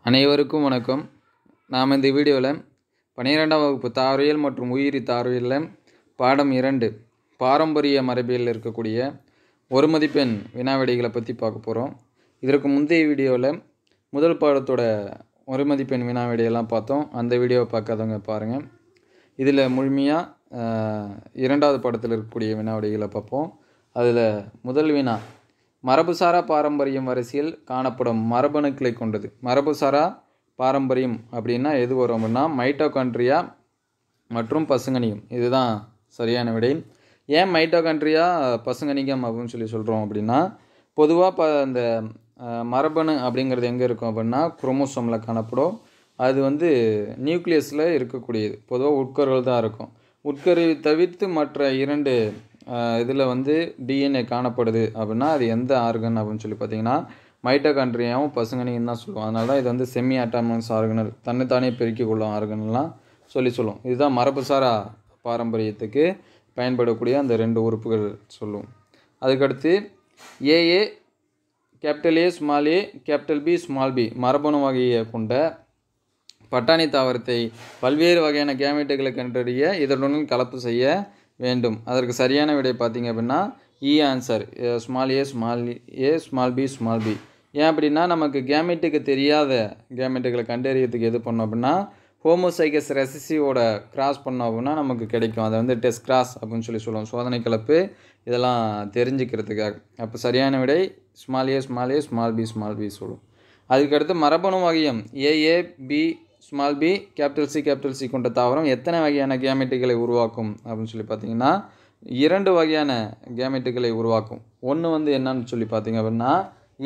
அனைவருக்கும் வணக்கம் நாம் இந்த வீடியோவில் பன்னிரெண்டாம் வகுப்பு தாவரியல் மற்றும் உயிரி தாவரியலில் பாடம் இரண்டு பாரம்பரிய மரபியலில் இருக்கக்கூடிய ஒரு மதிப்பெண் வினாவிடைகளை பற்றி பார்க்க போகிறோம் இதற்கு முந்தைய வீடியோவில் முதல் பாடத்தோட ஒரு மதிப்பெண் வினாவிடையெல்லாம் பார்த்தோம் அந்த வீடியோவை பார்க்காதவங்க பாருங்கள் இதில் முழுமையாக இரண்டாவது பாடத்தில் இருக்கக்கூடிய வினாவிடைகளை பார்ப்போம் அதில் முதல் வினா மரபுசாரா பாரம்பரியம் வரிசையில் காணப்படும் மரபணுக்களை கொண்டது மரபுசாரா பாரம்பரியம் அப்படின்னா எது வரும் அப்படின்னா மைட்டோகாண்ட்ரியா மற்றும் பசுங்கனியம் இதுதான் சரியான விடை ஏன் மைட்டோகாண்ட்ரியா பசுங்கனிகம் அப்படின்னு சொல்லி சொல்கிறோம் அப்படின்னா பொதுவாக ப அந்த அஹ், மரபணு அப்படிங்கிறது எங்கே இருக்கும் அப்படின்னா குரோமோசோமில் காணப்படும் அது வந்து நியூக்ளியஸில் இருக்கக்கூடியது பொதுவாக உட்கருகள் தான் இருக்கும் உட்கரு தவிர்த்து மற்ற இரண்டு இதில் வந்து டிஎன்ஏ காணப்படுது அப்படின்னா அது எந்த ஆர்கன் அப்படின்னு சொல்லி பார்த்தீங்கன்னா மைட்டோகாண்ட்ரியாவும் பசுங்கனியும் தான் சொல்லுவோம் அதனால தான் இது வந்து செமி அட்டாமஸ் ஆர்கனல் தன்னைத்தானே பெருக்கிக் கொள்ளும் ஆர்கனல்லாம் சொல்லி சொல்லுவோம் இதுதான் மரபுசாரா பாரம்பரியத்துக்கு பயன்படக்கூடிய அந்த ரெண்டு உறுப்புகள் சொல்லுவோம் அதுக்கடுத்து A A capital A small A capital B small B மரபணு வகையை கொண்ட பட்டாணி தாவரத்தை பல்வேறு வகையான கேமெட்டுகளை கண்டறிய இதனுடன் கலப்பு செய்ய வேண்டும் அதற்கு சரியான விடை பார்த்தீங்க அப்படின்னா இ answer small A small A small B small B ஏன் அப்படின்னா நமக்கு கேமெட்டுக்கு தெரியாத கேமெட்டுகளை கண்டறியறதுக்கு எது பண்ணோம் அப்படின்னா ஹோமோசைகஸ் ரெசிசிவோட கிராஸ் பண்ணோம் அப்படின்னா நமக்கு கிடைக்கும் அதை வந்து டெஸ்ட் கிராஸ் அப்படின்னு சொல்லி சொல்லுவோம் சோதனை கலப்பு இதெல்லாம் தெரிஞ்சுக்கிறதுக்காக அப்போ சரியான விடை small A small A small B small B சொல்லுவோம் அதுக்கடுத்து மரபணு வகையம் A A B small B capital C capital C கொண்ட தாவரம் எத்தனை வகையான கேமெட்டுகளை உருவாக்கும் அப்படின்னு சொல்லி பார்த்தீங்கன்னா இரண்டு வகையான கேமெட்டுகளை உருவாக்கும் ஒன்று வந்து என்னன்னு சொல்லி பார்த்தீங்க அப்படின்னா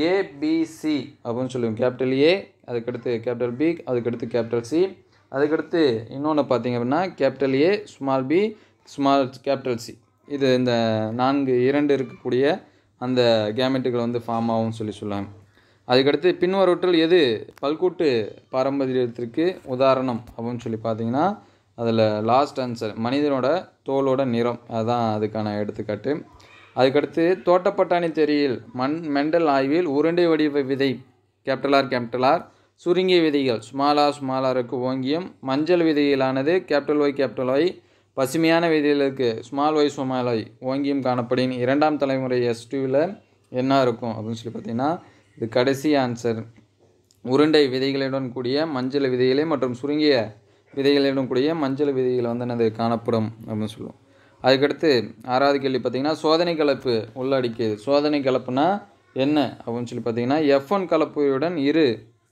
ஏபிசி அப்படின்னு சொல்லுவோம் கேபிட்டல் ஏ அதுக்கடுத்து கேபிட்டல் பி அதுக்கடுத்து கேபிட்டல் சி அதுக்கடுத்து இன்னொன்று பார்த்தீங்க அப்படின்னா capital A small B small capital C இது இந்த நான்கு இரண்டு இருக்கக்கூடிய அந்த கேமெட்டுகள் வந்து ஃபார்ம் ஆகும்னு சொல்லி சொல்லுவாங்க அதுக்கடுத்து பின்வருவற்றில் எது பல்கூட்டு பாரம்பரியத்திற்கு உதாரணம் அப்படின்னு சொல்லி பார்த்தீங்கன்னா அதில் லாஸ்ட் ஆன்சர் மனிதனோட தோலோட நிறம் அதுதான் அதுக்கான எடுத்துக்காட்டு அதுக்கடுத்து தோட்டப்பட்டாணி தெரியில் மண் மெண்டல் ஆய்வில் உருண்டை வடிவ விதை கேபிட்டலார் கேபிட்டலார் சுருங்கிய விதைகள் ஸ்மாலா ஸ்மாலாருக்கு ஓங்கியம் மஞ்சள் விதையிலானது கேபிட்டல் ஒய் கேபிட்டல் ஒய் பசுமையான விதைகளுக்கு ஸ்மால் ஒய் ஸ்மால் ஒய் ஓங்கியம் காணப்படின் இரண்டாம் தலைமுறை எஸ் டூவில் என்ன இருக்கும் அப்படின்னு சொல்லி பார்த்தீங்கன்னா இது கடைசி ஆன்சர் உருண்டை விதைகளுடன் கூடிய மஞ்சள் விதைகளே மற்றும் சுருங்கிய விதைகளுடன் கூடிய மஞ்சள் விதைகள் வந்து என்னது காணப்படும் அப்படின்னு சொல்லுவோம் அதுக்கடுத்து ஆறாவது கேள்வி பார்த்தீங்கன்னா சோதனை கலப்பு உள்ளடக்கியது சோதனை கலப்புனா என்ன அப்படின்னு சொல்லி பார்த்தீங்கன்னா எஃப் ஒன் கலப்பையுடன் இரு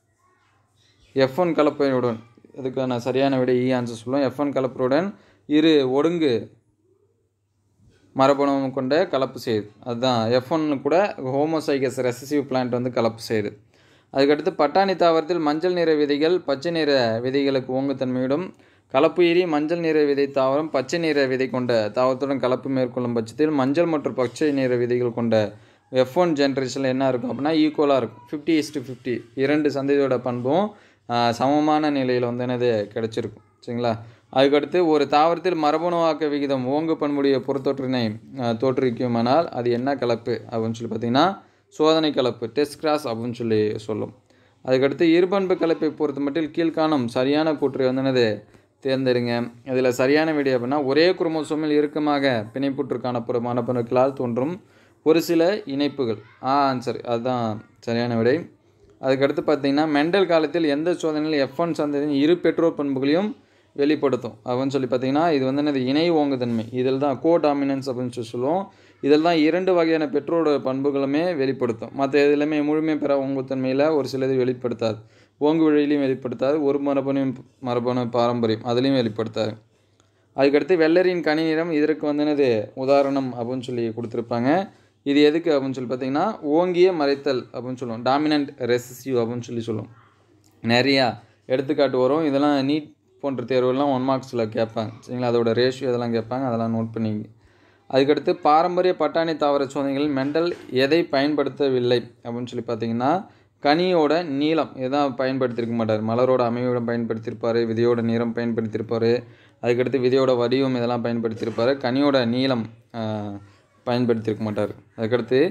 எஃப் ஒன் கலப்பையுடன் இதுக்கான சரியான விடை இ ஆன்சர் சொல்லுவோம் எஃப் ஒன் கலப்பையுடன் இரு ஒடுங்கு மரபணு கொண்ட கலப்பு செய்யுது அதுதான் எஃப் ஒன்னு கூட ஹோமோசைகஸ் ரெசசிவ் பிளான்ட் வந்து கலப்பு செய்யுது அதுக்கடுத்து பட்டாணி தாவரத்தில் மஞ்சள் நிற விதைகள் பச்சை நிற விதைகளுக்கு ஓங்குத்தன்மையுடன் கலப்பு ஏறி மஞ்சள் நிற விதை தாவரம் பச்சை நிற விதை கொண்ட தாவரத்துடன் கலப்பு மேற்கொள்ளும் பட்சத்தில் மஞ்சள் மற்றும் பச்சை நிற விதைகள் கொண்ட எஃப் ஒன் ஜென்ரேஷனில் என்ன இருக்கும் அப்படின்னா ஈக்குவலாக இருக்கும் ஃபிஃப்டி இஸ்டு ஃபிஃப்டி இரண்டு சந்ததியோட பண்பும் ஆஹ், சமமான நிலையில் வந்து என்னது கிடச்சிருக்கும் சரிங்களா அதுக்கடுத்து ஒரு தாவரத்தில் மரபணுவாக்க விகிதம் ஓங்கு பண்புடைய புறத்தொற்றினை ஆஹ், தோற்றுவிக்குமானால் அது என்ன கலப்பு அப்படின்னு சொல்லி பார்த்தீங்கன்னா சோதனை கலப்பு டெஸ்ட் கிராஸ் அப்படின்னு சொல்லி சொல்லும் அதுக்கடுத்து இருபண்பு கலப்பை பொறுத்த மட்டில் கீழ்காணும் சரியான கூற்றை வந்து என்னது தேர்ந்தெடுங்க இதில் சரியான விடை அப்படின்னா ஒரே குரோமோசோமில் இறுக்கமாக பிணைப்புற்று காணப்படும் மரபணுக்களால் தோன்றும் ஒரு சில இணைப்புகள் ஆ ஆன்சர் அதுதான் சரியான விடை அதுக்கடுத்து பார்த்தீங்கன்னா மெண்டல் காலத்தில் எந்த சோதனையில் எஃப் ஒன் சந்ததியின் இரு பெற்றோர் பண்புகளையும் வெளிப்படுத்தும் அப்படின்னு சொல்லி பார்த்தீங்கன்னா இது வந்து என்னது இணை ஓங்குதன்மை இதில் தான் கோ டாமினன்ஸ் அப்படின்னு சொல்லி சொல்லுவோம் இதில் தான் இரண்டு வகையான பெற்றோரோட பண்புகளுமே வெளிப்படுத்தும் மற்ற எதுலையுமே முழுமை பெற ஓங்குத்தன்மையில் ஒரு சிலது வெளிப்படுத்தாது ஓங்கு வழியிலையும் வெளிப்படுத்தாது ஒரு மரபணு மரபணு பாரம்பரியம் அதுலேயும் வெளிப்படுத்தாது அதுக்கடுத்து வெள்ளரின் கனி நிறம் இதற்கு வந்து என்னது உதாரணம் அப்படின்னு சொல்லி கொடுத்துருப்பாங்க இது எதுக்கு அப்படின்னு சொல்லி பார்த்தீங்கன்னா ஓங்கிய மறைத்தல் அப்படின்னு சொல்லுவோம் டாமினன்ட் ரெசிசிவ் அப்படின்னு சொல்லி சொல்லுவோம் நிறையா எடுத்துக்காட்டு வரும் இதெல்லாம் நீட் போன்ற தேர்வுலாம் ஒன் மார்க்ஸில் கேட்பாங்க சரிங்களா அதோட ரேஷியோ இதெல்லாம் கேட்பாங்க அதெல்லாம் நோட் பண்ணிங்க அதுக்கடுத்து பாரம்பரிய பட்டாணி தாவர சோதனைகளில் மெண்டல் எதை பயன்படுத்தவில்லை அப்படின்னு சொல்லி பார்த்தீங்கன்னா கனியோட நீளம் எதான் பயன்படுத்தியிருக்க மாட்டார் மலரோட அமைவோட பயன்படுத்தியிருப்பார் விதையோட நிறம் பயன்படுத்தியிருப்பார் அதுக்கடுத்து விதையோட வடிவம் இதெல்லாம் பயன்படுத்தியிருப்பார் கனியோட நீளம் ஆஹ், பயன்படுத்தியிருக்க மாட்டார் அதுக்கடுத்து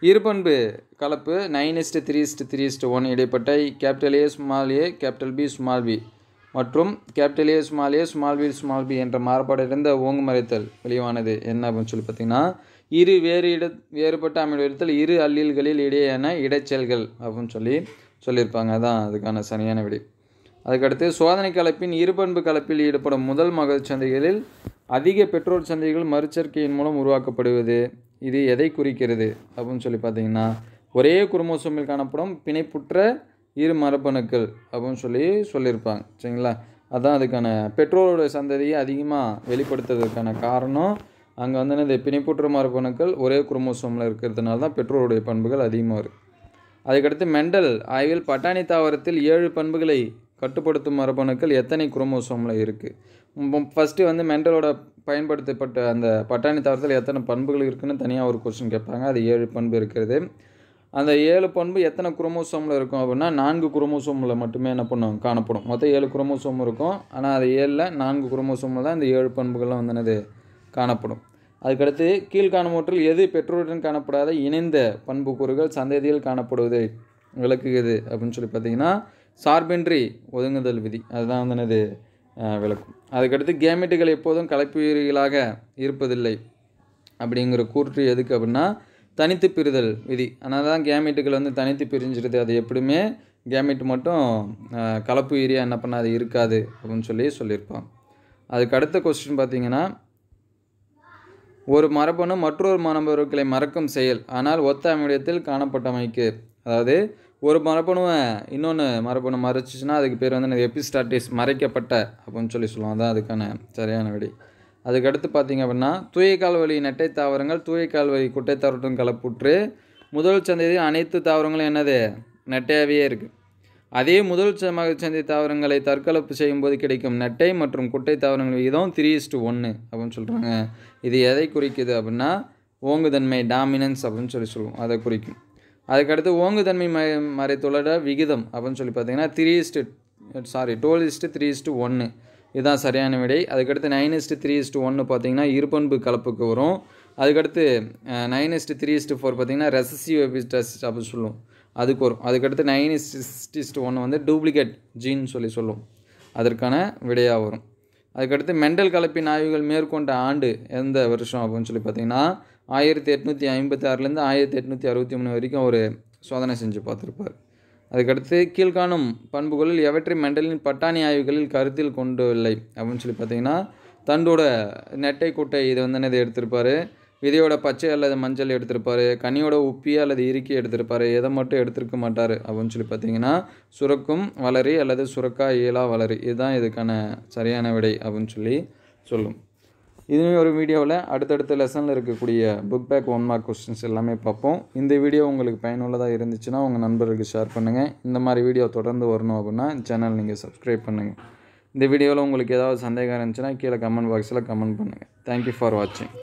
இருபண்பு கலப்பு nine is to three is to three is to one இடைப்பட்ட capital A small A capital B small B மற்றும் capital A small A small B small B என்ற மாறுபாடு இருந்த ஓங்கு மறைத்தல் வெளிவானது என்ன அப்படின்னு சொல்லி பார்த்தீங்கன்னா இரு வேறு இட வேறுபட்ட அமைப்பிடத்தில் இரு அல்லீல்களில் இடையேயான இடைச்செயல்கள் அப்படின்னு சொல்லி சொல்லியிருப்பாங்க அதான் அதுக்கான சரியான விடை அதுக்கடுத்து சோதனை கலப்பின் இருபண்பு கலப்பில் ஈடுபடும் முதல் மகச் சந்தைகளில் அதிக பெட்ரோல் சந்தைகள் மறுச்சேர்க்கையின் மூலம் உருவாக்கப்படுவது இது எதை குறிக்கிறது அப்படின்னு சொல்லி பார்த்தீங்கன்னா ஒரே குரோமோசோமில் காணப்படும் பிணைப்புற்ற இரு மரபணுக்கள் அப்படின்னு சொல்லி சொல்லியிருப்பாங்க சரிங்களா அதான் அதுக்கான பெட்ரோலோட சந்ததியை அதிகமாக வெளிப்படுத்துறதுக்கான காரணம் அங்கே வந்து என்னது பிணைப்புற்ற மரபணுக்கள் ஒரே குரோமோசோமில் இருக்கிறதுனால தான் பெட்ரோலுடைய பண்புகள் அதிகமாக இருக்குது அதுக்கடுத்து மெண்டல் ஆய்வில் பட்டாணி தாவரத்தில் ஏழு பண்புகளை கட்டுப்படுத்தும் மரபணுக்கள் எத்தனை குரோமோசோமில் இருக்குது ஃபஸ்ட்டு வந்து மெண்டலோட பயன்படுத்தப்பட்ட அந்த பட்டாணி தாவரத்தில் எத்தனை பண்புகள் இருக்குன்னு தனியாக ஒரு கொஸ்டின் கேட்பாங்க அது ஏழு பண்பு இருக்கிறது அந்த ஏழு பண்பு எத்தனை குரோமோசோமில் இருக்கும் அப்படின்னா நான்கு குரோமோசோமில் மட்டுமே என்ன பண்ணும் காணப்படும் மொத்தம் ஏழு குரோமோசோம் இருக்கும் ஆனால் அது ஏழில் நான்கு குரோமோசோமில் தான் இந்த ஏழு பண்புகள்லாம் வந்து என்னது காணப்படும் அதுக்கடுத்து கீழ்காணுமூற்றில் எது பெற்றோருடன் காணப்படாத இணைந்த பண்புக்கூறுகள் சந்ததியில் காணப்படுவது விளக்குகிறது அப்படின்னு சொல்லி பார்த்தீங்கன்னா சார்பின்றி ஒதுங்குதல் விதி அதுதான் வந்து என்னது அஹ், விளக்கும் அதுக்கடுத்து கேமெட்டுகள் எப்போதும் கலப்புயிரிகளாக இருப்பதில்லை அப்படிங்கிற கூற்று எதுக்கு அப்படின்னா தனித்து பிரிதல் விதி அதனால தான் கேமெட்டுகள் வந்து தனித்து பிரிஞ்சிருது அது எப்படியுமே கேமெட் மட்டும் அஹ், கலப்பு உயிரியாக என்ன பண்ணாது இருக்காது அப்படின்னு சொல்லி சொல்லியிருப்பாங்க அதுக்கு அடுத்த கொஸ்டின் பார்த்தீங்கன்னா ஒரு மரபணு மற்றொரு மரபணுக்களை மறக்கும் செயல் ஆனால் ஒத்த அமைடத்தில் காணப்பட்டமைக்கு அதாவது ஒரு மரபணுவை இன்னொன்று மரபணு மறைச்சிச்சுன்னா அதுக்கு பேர் வந்து எபிஸ்டாட்டிஸ் மறைக்கப்பட்ட அப்படின்னு சொல்லி சொல்லுவோம் அதான் அதுக்கான சரியான விடை அதுக்கடுத்து பார்த்தீங்க அப்படின்னா தூய கால்வழி நெட்டை தாவரங்கள் தூய கால்வழி குட்டை தாவரத்துடன் கலப்புற்று முதல் சந்தையில் அனைத்து தாவரங்களும் என்னது நெட்டையாகவே இருக்குது அதே முதல் ச- சந்தை தாவரங்களை தற்கலப்பு செய்யும்போது கிடைக்கும் நெட்டை மற்றும் குட்டை தாவரங்கள் விகிதம் த்ரீ இஸ்டு ஒன்று அப்படின்னு சொல்கிறாங்க இது எதை குறிக்குது அப்படின்னா ஓங்குதன்மை டாமினன்ஸ் அப்படின்னு சொல்லி சொல்லுவோம் அதை குறிக்கும் அதுக்கடுத்து ஓங்குதன்மை ம மறைத்துள்ளட விகிதம் அப்படின்னு சொல்லி பார்த்தீங்கன்னா three is to sorry twelve is to three is to ஒன்று இதுதான் சரியான விடை அதுக்கடுத்து நைன் இஸ்டு த்ரீ இஸ்டு ஒன்று பார்த்தீங்கன்னா இருபண்பு கலப்புக்கு வரும் அதுக்கடுத்து nine is to three is to four பார்த்தீங்கன்னா ரெசசிவ் எபிஸ்டஸ் அப்படின்னு சொல்லுவோம் அதுக்கு வரும் அதுக்கடுத்து நைன் இஸ்ட் இஸ்ட் ஒன்று வந்து டூப்ளிகேட் ஜீன் சொல்லி சொல்லும் அதற்கான விடையாக வரும் அதுக்கடுத்து மெண்டல் கலப்பின் ஆய்வுகள் மேற்கொண்ட ஆண்டு எந்த வருஷம் அப்படின்னு சொல்லி பார்த்தீங்கன்னா ஆயிரத்தி எட்நூற்றி ஐம்பத்தி ஆறுலேருந்து ஆயிரத்தி எட்நூற்றி அறுபத்தி மூணு வரைக்கும் ஒரு சோதனை செஞ்சு பார்த்துருப்பார் அதுக்கடுத்து கீழ்காணும் பண்புகளில் எவற்றை மெண்டலின் பட்டாணி ஆய்வுகளில் கருத்தில் கொண்டவில்லை அப்படின்னு சொல்லி பார்த்தீங்கன்னா தண்டோட நெட்டை குட்டை இது வந்து என்னது எடுத்திருப்பாரு விதையோட பச்சை அல்லது மஞ்சள் எடுத்திருப்பாரு கனியோட உப்பி அல்லது இறுக்கி எடுத்திருப்பாரு எதை மட்டும் எடுத்திருக்க மாட்டார் அப்படின்னு சொல்லி பார்த்தீங்கன்னா சுரக்கும் வளரி அல்லது சுரக்கா இயலா வளரி இதுதான் இதுக்கான சரியான விடை அப்படின்னு சொல்லி சொல்லும் இதுவே ஒரு வீடியோவில் அடுத்தடுத்த லெசனில் இருக்கக்கூடிய book back one mark questions எல்லாமே பார்ப்போம் இந்த வீடியோ உங்களுக்கு பயனுள்ளதாக இருந்துச்சுன்னா உங்கள் நண்பர்களுக்கு ஷேர் பண்ணுங்கள் இந்த மாதிரி வீடியோ தொடர்ந்து வரணும் அப்படின்னா சேனல் நீங்கள் சப்ஸ்கிரைப் பண்ணுங்கள் இந்த வீடியோவில் உங்களுக்கு ஏதாவது சந்தேகம் இருந்துச்சுன்னா கீழே கமெண்ட் பாக்ஸில் கமெண்ட் பண்ணுங்கள் தேங்க்யூ ஃபார் வாட்சிங்